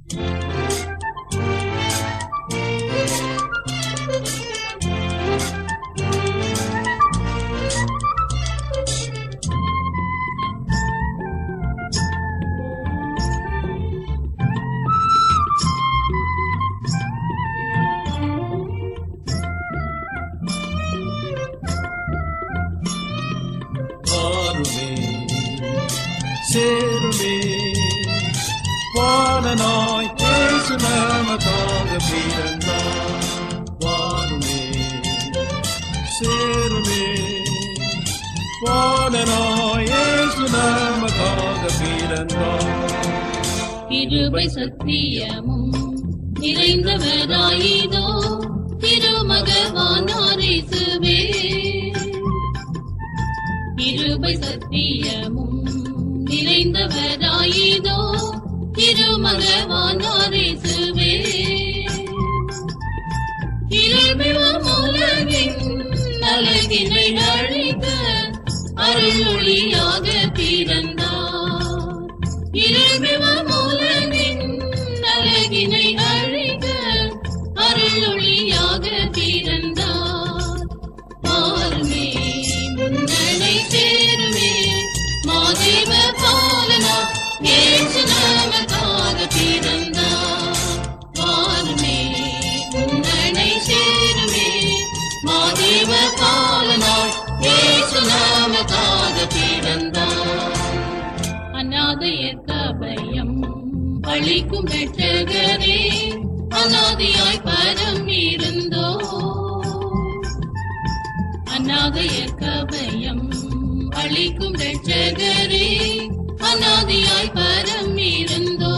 வாருமே சேருமே வாழனாய் பேசு நமக்காக பிறந்தார் வாருமே சேருமே வாழனாய் ஏசு நமக்காக பிறந்தார் கிருபை சத்தியமும் நிறைந்தவராயிதோ திருமகவானாரிசுவே கிருபை சத்தியமும் நிறைந்தவராயிதோ திருமகவானாரிசுவே இருமிழும் உலகின் அழகினை அழிக்க அருளொளியாக பிறந்தார் இருமிழும் உலகின் அழகினை அழிக்க அருளொளியாக பிறந்தார் பாருமே முன்னணை சேருமே மாதேவ பாலனா ஏசு நமக்காக பிறந்தார் பாருமே முன்னணை சேருமே மாதேவ பாலனா ஏசு நமக்காக பிறந்தார் அநாதையர் கபயம் அளிக்கும் பெற்றகரே அநாதையாய் பரம் இருந்தோ அநாதையர் கபயம் அளிக்கும் பெற்றகரே அநாதையாய் பரம் இருந்தோ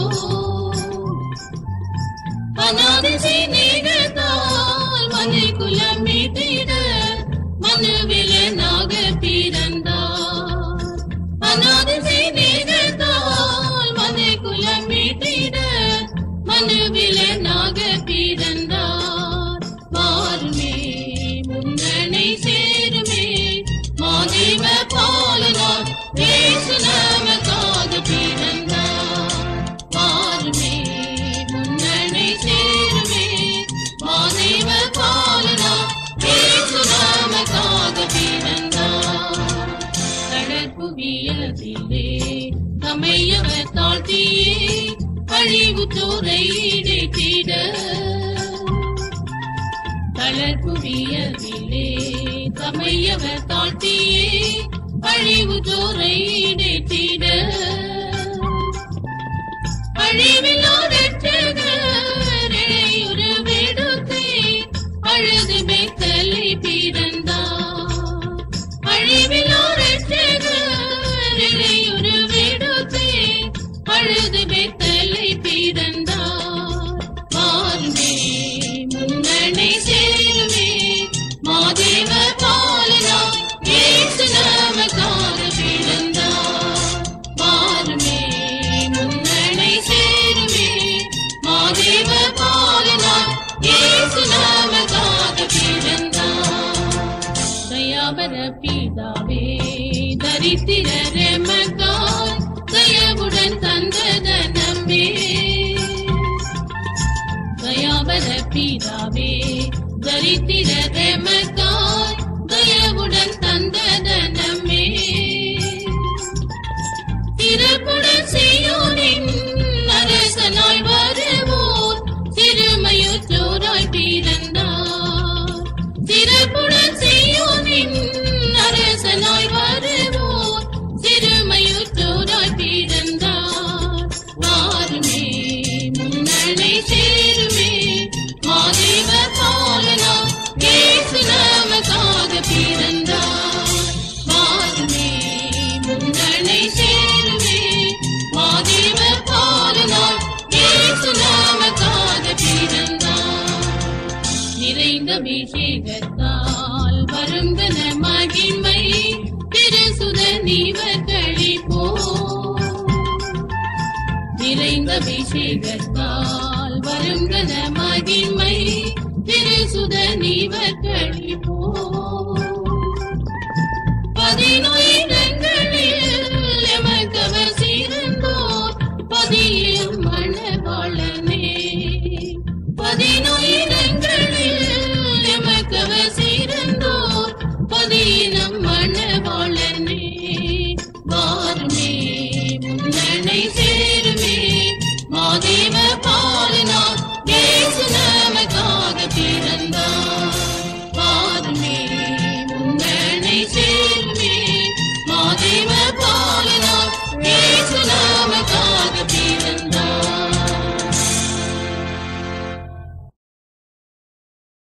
அநாதி சிநேகத்தால் மனை குலம் மீட்டிட மனுவிலனாக பிறந்தார் அநாதி சிநேகத்தால் மனை குலம் மீட்டிட மனுவிலனாக பிறந்தார் வாருமே முன்னணை சேருமே மாதேவ பாலனார் ஏசு நமக்காக பிறந்தார் வாருமே முன்னணை சேருமே மாதேவ பாலனார் ஏசு நமக்காக பிறந்தார் கடற்புவியதிலே தமையவர் தாழ்த்தியே அழிவு தூரை இடைத்திட தளர்புவியதிலே தமையவர் தாழ்த்தியே அழிவு தூரை இடைத்திட அழிவிலோரற்றகரையுரு விடுத்தே அழுது பெத்தலை பிறந்தார் அழிவிலோரற்றகரையுரு விடுத்தே அழுது பெத்தலை பிறந்தார் வாருமே முன்னணை சேருமே மாதேவ பாலனா ஏசு நமக்காக பிறந்தார் வாருமே முன்னணை சேருமே மாதேவ பாலனா ஏசு நமக்காக பிறந்தார் தயாபர பிதாவே தரித்திரர மக்காய் தயவுடன் தந்தத நம்பே தயாபர பிதாவே தரித்திரர மக்காய் தயவுடன் தந்தத நம்பே திறப்புடன் செய்யோனின் அரசனாய் வருவோர் சிறுமையுற்றோராய் பிறந்தார் சிறப்புடன் செய்யோனின் அரசனாய் வருவோர் சிறுமையுற்றோராய் பிறந்தார் வாருமே முன்னணை சேருமே மாதேவ பாலனா ஏசு நமக்காக பிறந்தார் வாருமே முன்னணை சேருமே மாதேவ பாலனா ஏசு நமக்காக பிறந்தார் நிறைந்த அபிஷேகத்தால் வருந்தன மகிமை திருசுத நீவர் கழிப்போ நிறைந்த அபிஷேகத்தால் வருந்தன மகிமை திருசுத நீவர் கழிப்போ பதினொயிடங்களில் எமக்கவர் சிறந்தோர் பதியில் மணவாளன வாழ